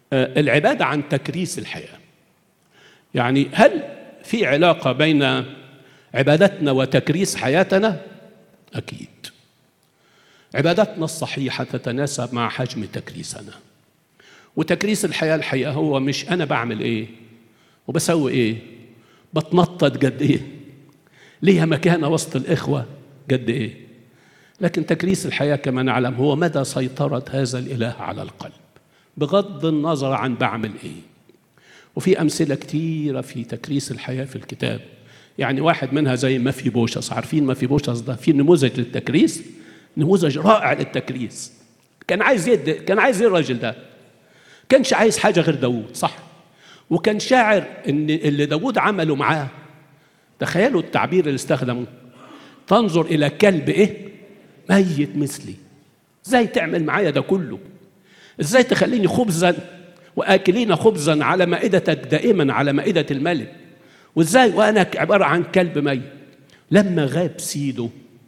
آه، العبادة عن تكريس الحياة يعني هل في علاقة بين عبادتنا وتكريس حياتنا؟ أكيد عبادتنا الصحيحة تتناسب مع حجم تكريسنا وتكريس الحياة الحقيقة هو مش أنا بعمل إيه وبسوي إيه بتنطط قد إيه ليها مكانة وسط الإخوة قد إيه لكن تكريس الحياة كما نعلم هو مدى سيطرة هذا الإله على القلب بغض النظر عن بعمل إيه وفي أمثلة كتيرة في تكريس الحياة في الكتاب يعني واحد منها زي ما في بوشس عارفين ما في بوشس ده في نموذج للتكريس نموذج رائع للتكريس كان عايز يد كان عايز ايه الراجل ده كانش عايز حاجه غير داوود صح وكان شاعر ان اللي داوود عمله معاه تخيلوا التعبير اللي استخدمه تنظر الى كلب ايه ميت مثلي ازاي تعمل معايا ده كله ازاي تخليني خبزا واكلين خبزا على مائدتك دائما على مائده الملك وازاي وانا عباره عن كلب ميت لما غاب سيده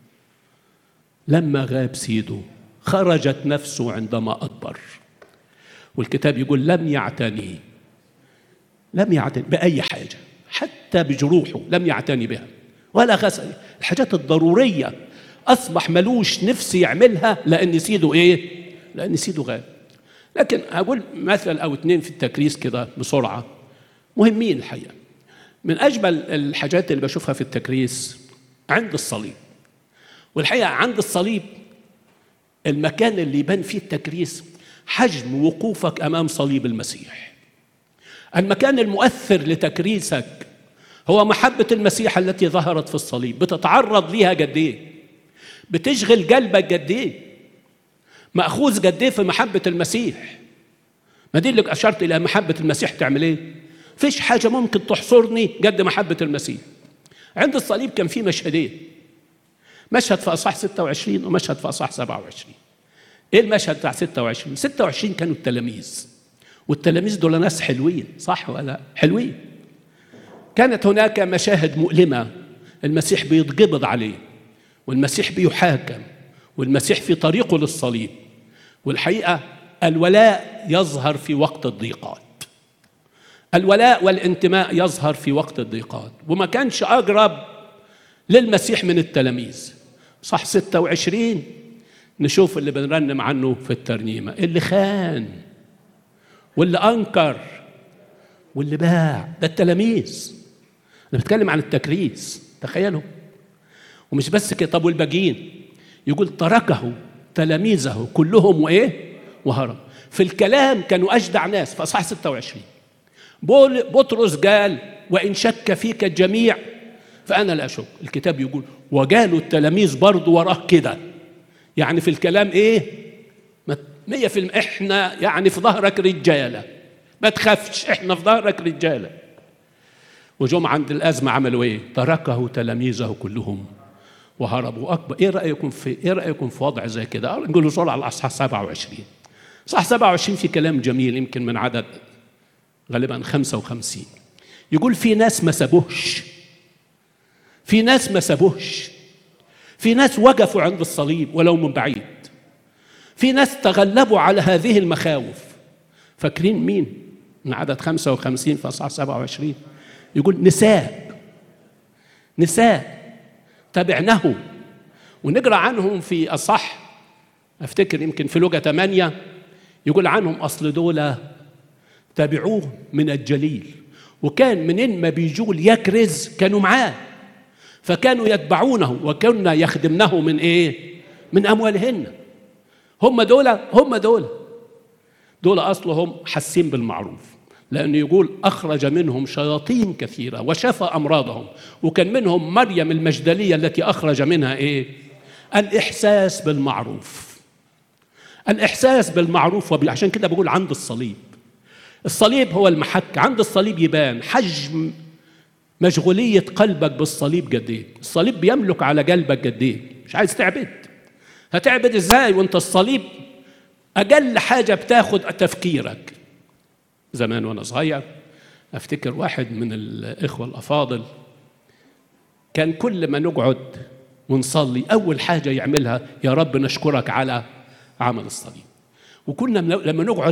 لما غاب سيده خرجت نفسه عندما أدبر والكتاب يقول لم يعتني لم يعتني بأي حاجة حتى بجروحه لم يعتني بها ولا غسل الحاجات الضرورية أصبح ملوش نفس يعملها لأن سيده إيه؟ لأن سيده غاب لكن أقول مثل أو اتنين في التكريس كده بسرعة مهمين الحقيقة من أجمل الحاجات اللي بشوفها في التكريس عند الصليب والحقيقه عند الصليب المكان اللي يبان فيه التكريس حجم وقوفك امام صليب المسيح المكان المؤثر لتكريسك هو محبه المسيح التي ظهرت في الصليب بتتعرض ليها قد ايه بتشغل قلبك قد ايه ماخوذ قد ايه في محبه المسيح ما دي اللي اشرت الى محبه المسيح تعمل ايه فيش حاجه ممكن تحصرني قد محبه المسيح عند الصليب كان في مشهدين مشهد في اصحاح 26 ومشهد في اصحاح 27 ايه المشهد بتاع 26 26 كانوا التلاميذ والتلاميذ دول ناس حلوين صح ولا حلوين كانت هناك مشاهد مؤلمه المسيح بيتقبض عليه والمسيح بيحاكم والمسيح في طريقه للصليب والحقيقه الولاء يظهر في وقت الضيقات الولاء والانتماء يظهر في وقت الضيقات وما كانش اقرب للمسيح من التلاميذ صح 26 نشوف اللي بنرنم عنه في الترنيمة اللي خان واللي أنكر واللي باع ده التلاميذ أنا بتكلم عن التكريس تخيلوا ومش بس كده طب والباقيين يقول تركه تلاميذه كلهم وإيه وهرب في الكلام كانوا أجدع ناس في أصحاح 26 بول بطرس قال وإن شك فيك الجميع فأنا لا أشك الكتاب يقول وجالوا التلاميذ برضه وراه كده يعني في الكلام إيه مية في المية إحنا يعني في ظهرك رجالة ما تخافش إحنا في ظهرك رجالة وجم عند الأزمة عملوا إيه تركه تلاميذه كلهم وهربوا أكبر إيه رأيكم في إيه رأيكم في وضع زي كده نقول له صلى على الأصحاح 27 صح 27 في كلام جميل يمكن من عدد غالبا 55 يقول في ناس ما سابوهش في ناس ما سابوهش في ناس وقفوا عند الصليب ولو من بعيد في ناس تغلبوا على هذه المخاوف فاكرين مين من عدد 55 في اصحاح 27 يقول نساء نساء تبعناه ونقرا عنهم في اصح افتكر يمكن في لغه 8 يقول عنهم اصل دول تبعوه من الجليل وكان منين ما بيجول يكرز كانوا معاه فكانوا يتبعونه وكنا يخدمنه من ايه من اموالهن هم دول هم دول دول اصلهم حاسين بالمعروف لانه يقول اخرج منهم شياطين كثيره وشفى امراضهم وكان منهم مريم المجدليه التي اخرج منها ايه الاحساس بالمعروف الاحساس بالمعروف وب... عشان كده بقول عند الصليب الصليب هو المحك عند الصليب يبان حجم مشغولية قلبك بالصليب قد ايه الصليب بيملك على قلبك قد ايه مش عايز تعبد هتعبد ازاي وانت الصليب اقل حاجة بتاخد تفكيرك زمان وانا صغير افتكر واحد من الاخوة الافاضل كان كل ما نقعد ونصلي اول حاجة يعملها يا رب نشكرك على عمل الصليب وكنا لما نقعد